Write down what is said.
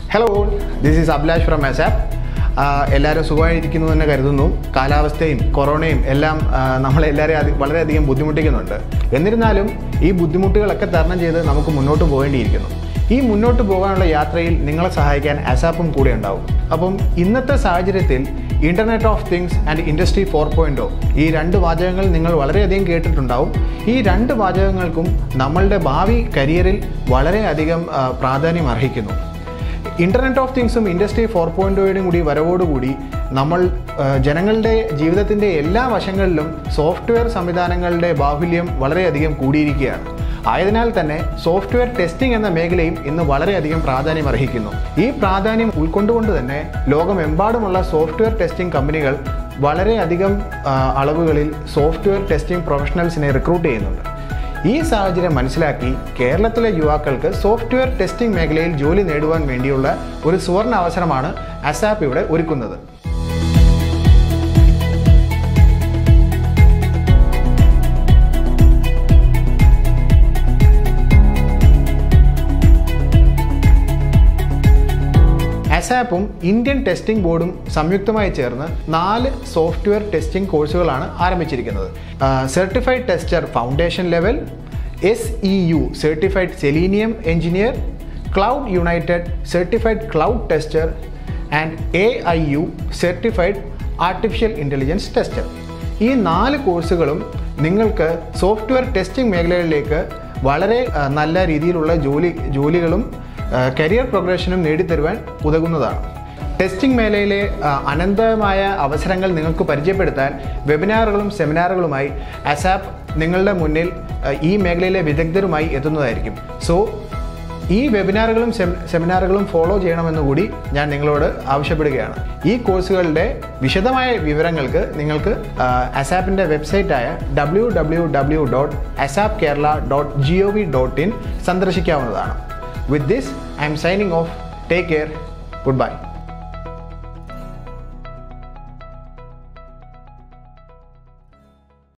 hello this is Abhilash from ASAP എല്ലാവരും സുഖമായിരിക്കുന്നു എന്ന് കരുതുന്നു കാലാവസ്ഥയും കൊറോണയും എല്ലാം ആ, നമ്മളെല്ലാവരെയും അധി വളരെയധികം ബുദ്ധിമുട്ടിക്കുന്നുണ്ട് എന്നിരുന്നാലും ഈ ബുദ്ധിമുട്ടുകളൊക്കെ തരണം ചെയ്ത് നമുക്ക് മുന്നോട്ട് പോകേണ്ടിയിരിക്കുന്നു ഈ മുന്നോട്ട് പോകാനുള്ള യാത്രയിൽ നിങ്ങളെ സഹായിക്കാൻ അസാപ്പും കൂടെ ഉണ്ടാവും അപ്പം ഇന്നത്തെ സാഹചര്യത്തിൽ internet of things and industry four point oh ഈ രണ്ട് വാചകങ്ങൾ നിങ്ങൾ വളരെയധികം കേട്ടിട്ടുണ്ടാവും ഈ രണ്ട് വാചകങ്ങൾക്കും നമ്മളുടെ ഭാവി കരിയറിൽ വളരെയധികം ആ, പ്രാധാന്യം അർഹിക്കുന്നു ഇൻ്റർനെറ്റ് ഓഫ് തിങ്സും ഇൻഡസ്ട്രി ഫോർ പോയിൻറ്റോയുടെയും കൂടി വരവോടുകൂടി നമ്മൾ ആ, ജനങ്ങളുടെ ജീവിതത്തിൻ്റെ എല്ലാ വശങ്ങളിലും സോഫ്റ്റ്വെയർ സംവിധാനങ്ങളുടെ ബാഹുല്യം വളരെയധികം കൂടിയിരിക്കുകയാണ് ആയതിനാൽ തന്നെ സോഫ്റ്റ്വെയർ ടെസ്റ്റിംഗ് എന്ന മേഖലയും ഇന്ന് വളരെയധികം പ്രാധാന്യം അർഹിക്കുന്നു ഈ പ്രാധാന്യം ഉൾക്കൊണ്ടുകൊണ്ട് തന്നെ ലോകമെമ്പാടുമുള്ള സോഫ്റ്റ്വെയർ ടെസ്റ്റിംഗ് കമ്പനികൾ വളരെയധികം ആ, അളവുകളിൽ സോഫ്റ്റ്വെയർ ടെസ്റ്റിംഗ് പ്രൊഫഷണൽസിനെ റിക്രൂട്ട് ചെയ്യുന്നുണ്ട് ഈ സാഹചര്യം മനസ്സിലാക്കി കേരളത്തിലെ യുവാക്കൾക്ക് സോഫ്റ്റ്വെയർ ടെസ്റ്റിംഗ് മേഖലയിൽ ജോലി നേടുവാൻ വേണ്ടിയുള്ള ഒരു സുവർണ അവസരമാണ് അസാപ്പ് ഇവിടെ ഒരുക്കുന്നത് അസാപ്പും ഇന്ത്യൻ ടെസ്റ്റിംഗ് ബോർഡും സംയുക്തമായി ചേർന്ന് നാല് സോഫ്റ്റ്വെയർ ടെസ്റ്റിംഗ് കോഴ്സുകളാണ് ആരംഭിച്ചിരിക്കുന്നത് certified tester foundation level S E U certified selenium engineer cloud united certified cloud tester and A I U certified artificial intelligence tester ഈ നാല് കോഴ്സുകളും നിങ്ങൾക്ക് സോഫ്റ്റ്വെയർ ടെസ്റ്റിംഗ് മേഖലകളിലേക്ക് വളരെ ആ, നല്ല രീതിയിലുള്ള ജോലി ജോലികളും കരിയർ പ്രോഗ്രഷനും നേടിത്തരുവാൻ ഉതകുന്നതാണ് ടെസ്റ്റിംഗ് മേഖലയിലെ ആ, അനന്തമായ അവസരങ്ങൾ നിങ്ങൾക്ക് പരിചയപ്പെടുത്താൻ വെബിനാറുകളും സെമിനാറുകളുമായി അസാപ്പ് നിങ്ങളുടെ മുന്നിൽ ആ, ഈ മേഖലയിലെ വിദഗ്ധരുമായി എത്തുന്നതായിരിക്കും സോ ഈ വെബിനാറുകളും സെമി- സെമിനാറുകളും ഫോളോ ചെയ്യണമെന്ന് കൂടി ഞാൻ നിങ്ങളോട് ആവശ്യപ്പെടുകയാണ് ഈ കോഴ്സുകളുടെ വിശദമായ വിവരങ്ങൾക്ക് നിങ്ങൾക്ക് അസാപ്പിൻ്റെ വെബ്സൈറ്റായ W W W dot ASAP Kerala dot G O V dot in സന്ദർശിക്കാവുന്നതാണ് with this I'm signing off take care good bye